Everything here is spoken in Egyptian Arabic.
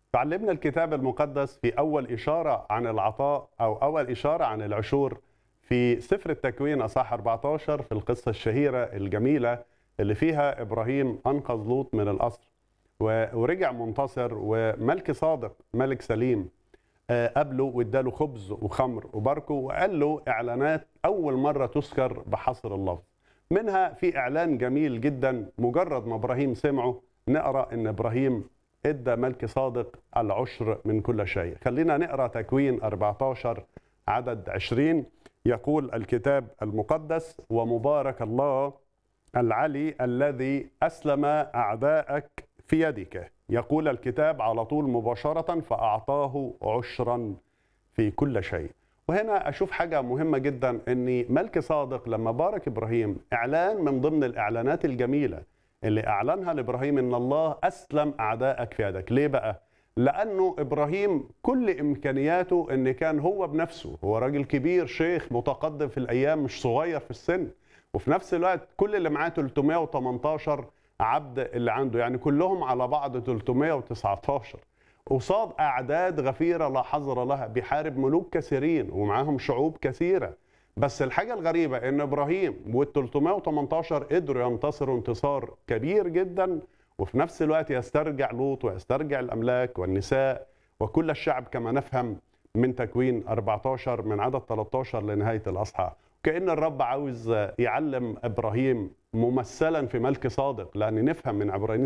تعلمنا الكتاب المقدس في أول إشارة عن العطاء أو أول إشارة عن العشور في سفر التكوين أصح 14 في القصة الشهيرة الجميلة اللي فيها إبراهيم أنقذ لوط من الأسر و- ورجع منتصر وملك صادق ملك سليم آه، قابله واداله خبز وخمر وباركه وقال له إعلانات أول مرة تذكر بحصر اللفظ منها في إعلان جميل جدا مجرد ما إبراهيم سمعه نقرأ إن إبراهيم ادى ملك صادق العشر من كل شيء خلينا نقرا تكوين 14 عدد 20 يقول الكتاب المقدس ومبارك الله العلي الذي اسلم اعداءك في يدك يقول الكتاب على طول مباشره فاعطاه عشرا في كل شيء وهنا اشوف حاجه مهمه جدا ان ملك صادق لما بارك ابراهيم اعلان من ضمن الاعلانات الجميله اللي اعلنها لابراهيم ان الله اسلم اعدائك في يدك ليه بقى لانه ابراهيم كل امكانياته ان كان هو بنفسه هو راجل كبير شيخ متقدم في الايام مش صغير في السن وفي نفس الوقت كل اللي معاه 318 عبد اللي عنده يعني كلهم على بعض 319 قصاد اعداد غفيره لا حظر لها بيحارب ملوك كثيرين ومعاهم شعوب كثيره بس الحاجه الغريبه ان ابراهيم وال 318 قدروا ينتصروا انتصار كبير جدا وفي نفس الوقت يسترجع لوط ويسترجع الاملاك والنساء وكل الشعب كما نفهم من تكوين 14 من عدد 13 لنهايه الاصحاح كأن الرب عاوز يعلم ابراهيم ممثلا في ملك صادق لان نفهم من عبرانيين